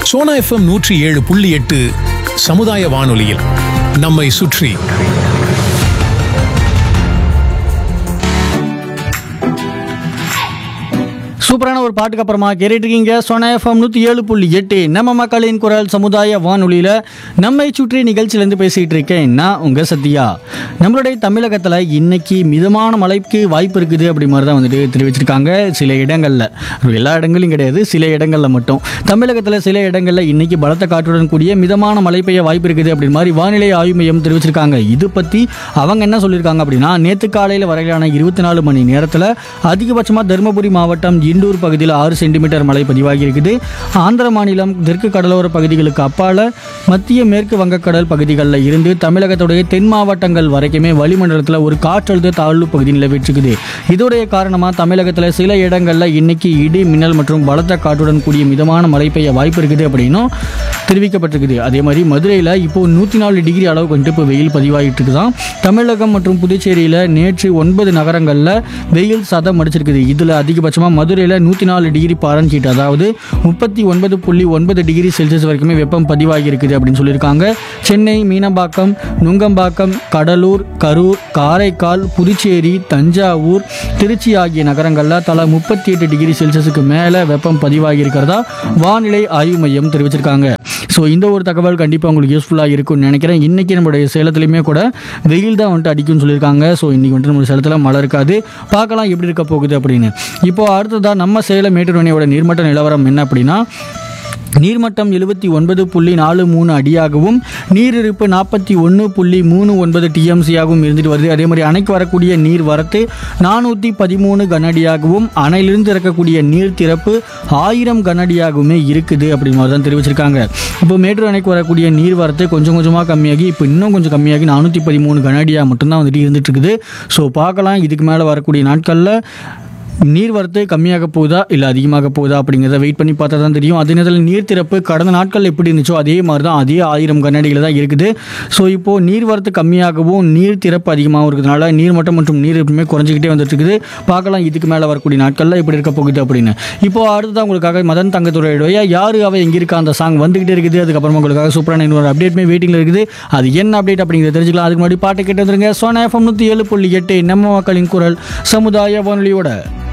Sona FM நூற்றி ஏழு புள்ளி எட்டு சமுதாய வானொலியில் நம்மை சுற்றி சூப்பரான ஒரு பாட்டுக்கு அப்புறமா கேட்டுட்டு இருக்கீங்க சோனா எஃப்எம் நூற்றி ஏழு புள்ளி எட்டு நம்ம மக்களின் குரல் சமுதாய வானொலியில் நம்மை சுற்றி நிகழ்ச்சியிலேருந்து பேசிகிட்டு இருக்கேன் நான் உங்கள் சத்யா நம்மளுடைய தமிழகத்தில் இன்னைக்கு மிதமான மழைக்கு வாய்ப்பு இருக்குது அப்படி மாதிரி தான் வந்துட்டு தெரிவிச்சிருக்காங்க சில இடங்களில் எல்லா இடங்களையும் கிடையாது சில இடங்களில் மட்டும் தமிழகத்தில் சில இடங்களில் இன்னைக்கு பலத்த காற்றுடன் கூடிய மிதமான மழை பெய்ய வாய்ப்பு இருக்குது அப்படி மாதிரி வானிலை ஆய்வு மையம் தெரிவிச்சிருக்காங்க இது பற்றி அவங்க என்ன சொல்லியிருக்காங்க அப்படின்னா நேற்று காலையில் வரையிலான இருபத்தி நாலு மணி நேரத்தில் அதிகபட்சமாக தருமபுரி மாவட்டம் இண்டூர் பகுதியில் ஆறு சென்டிமீட்டர் மழை பதிவாகி இருக்குது ஆந்திர மாநிலம் தெற்கு கடலோர பகுதிகளுக்கு அப்பால மத்திய மேற்கு வங்கக்கடல் பகுதிகளில் இருந்து தமிழகத்துடைய தென் மாவட்டங்கள் வரைக்குமே வளிமண்டலத்தில் ஒரு காற்றழுத்த தாழ்வு பகுதி நிலவிட்டிருக்குது இதோடைய காரணமாக தமிழகத்தில் சில இடங்களில் இன்னைக்கு இடி மின்னல் மற்றும் பலத்த காற்றுடன் கூடிய மிதமான மழை பெய்ய வாய்ப்பு இருக்குது அப்படின்னும் தெரிவிக்கப்பட்டிருக்குது அதே மாதிரி மதுரையில் இப்போ நூற்றி நாலு டிகிரி அளவுக்கு வந்துட்டு இப்போ வெயில் பதிவாகிட்டு இருக்குதான் தமிழகம் மற்றும் புதுச்சேரியில் நேற்று ஒன்பது நகரங்களில் வெயில் சதம் அடிச்சிருக்குது இதில் அதிகபட்சமாக மதுரையில் நூற்றி நாலு டிகிரி பாரன்ஹீட் அதாவது முப்பத்தி ஒன்பது புள்ளி ஒன்பது டிகிரி செல்சியஸ் வரைக்குமே வெப்பம் பதிவாகி இருக்குது அப்படின்னு சொல்லியிருக்காங்க சென்னை மீனம்பாக்கம் நுங்கம்பாக்கம் கடலூர் கரூர் காரைக்கால் புதுச்சேரி தஞ்சாவூர் திருச்சி ஆகிய நகரங்களில் தலா முப்பத்தி எட்டு டிகிரி செல்சியஸுக்கு மேலே வெப்பம் பதிவாகி இருக்கிறதா வானிலை ஆய்வு மையம் தெரிவிச்சிருக்காங்க ஸோ இந்த ஒரு தகவல் கண்டிப்பாக உங்களுக்கு யூஸ்ஃபுல்லாக இருக்கும்னு நினைக்கிறேன் இன்றைக்கி நம்மளுடைய சேலத்துலையுமே கூட வெயில் தான் வந்துட்டு அடிக்கும்னு சொல்லியிருக்காங்க ஸோ இன்றைக்கி வந்துட்டு நம்ம சேலத்தில் மழை இருக்காது பார்க்கலாம் எப்படி இருக்க போகுது அப்படின்னு இப்போ அடுத்ததாக நம்ம சேலம் மேட்டூர் நீர்மட்ட நிலவரம் என்ன அப்படின்னா நீர்மட்டம் எழுபத்தி ஒன்பது புள்ளி நாலு மூணு அடியாகவும் நீரிருப்பு நாற்பத்தி ஒன்று புள்ளி மூணு ஒன்பது டிஎம்சியாகவும் இருந்துட்டு வருது அதே மாதிரி அணைக்கு வரக்கூடிய நீர் வரத்து நானூற்றி பதிமூணு கனஅடியாகவும் அணையிலிருந்து இறக்கக்கூடிய நீர் திறப்பு ஆயிரம் கனஅடியாகவுமே இருக்குது அப்படி மாதிரி தான் தெரிவிச்சிருக்காங்க இப்போ மேட்டூர் அணைக்கு வரக்கூடிய நீர் வரத்து கொஞ்சம் கொஞ்சமாக கம்மியாகி இப்போ இன்னும் கொஞ்சம் கம்மியாகி நானூற்றி பதிமூணு கனஅடியாக மட்டும்தான் வந்துட்டு இருந்துட்டு இருக்குது ஸோ பார்க்கலாம் இதுக்கு மேலே வரக்கூடிய நாட்களில் நீர்வரத்து கம்மியாக போகுதா இல்லை அதிகமாக போகுதா அப்படிங்கிறத வெயிட் பண்ணி பார்த்தா தான் தெரியும் அதே நேரத்தில் நீர் திறப்பு கடந்த நாட்கள் எப்படி இருந்துச்சோ அதே மாதிரி தான் அதே ஆயிரம் கண்ணாடிகள் தான் இருக்குது ஸோ இப்போது நீர்வரத்து கம்மியாகவும் நீர் திறப்பு அதிகமாகவும் இருக்கிறதுனால நீர்மட்டம் மற்றும் நீர் இருப்புமே குறைஞ்சிக்கிட்டே வந்துட்டு இருக்குது பார்க்கலாம் இதுக்கு மேலே வரக்கூடிய நாட்களில் எப்படி இருக்க போகுது அப்படின்னு இப்போ அடுத்ததான் உங்களுக்காக மதன் தங்கத்துறையுடைய யாரு அவ எங்கே இருக்கா அந்த சாங் வந்துகிட்டே இருக்குது அதுக்கப்புறமா உங்களுக்காக சூப்பரான இன்னொரு அப்டேட்மே வெயிட்டிங்கில் இருக்குது அது என்ன அப்டேட் அப்படிங்கிறத தெரிஞ்சுக்கலாம் அதுக்கு முன்னாடி பாட்டை கேட்டு வந்துருங்க சோனா எஃப்எம் நூற்றி ஏழு புள்ளி எட்டு நம்ம மக்களின் குரல் சமுதாய வானொலியோட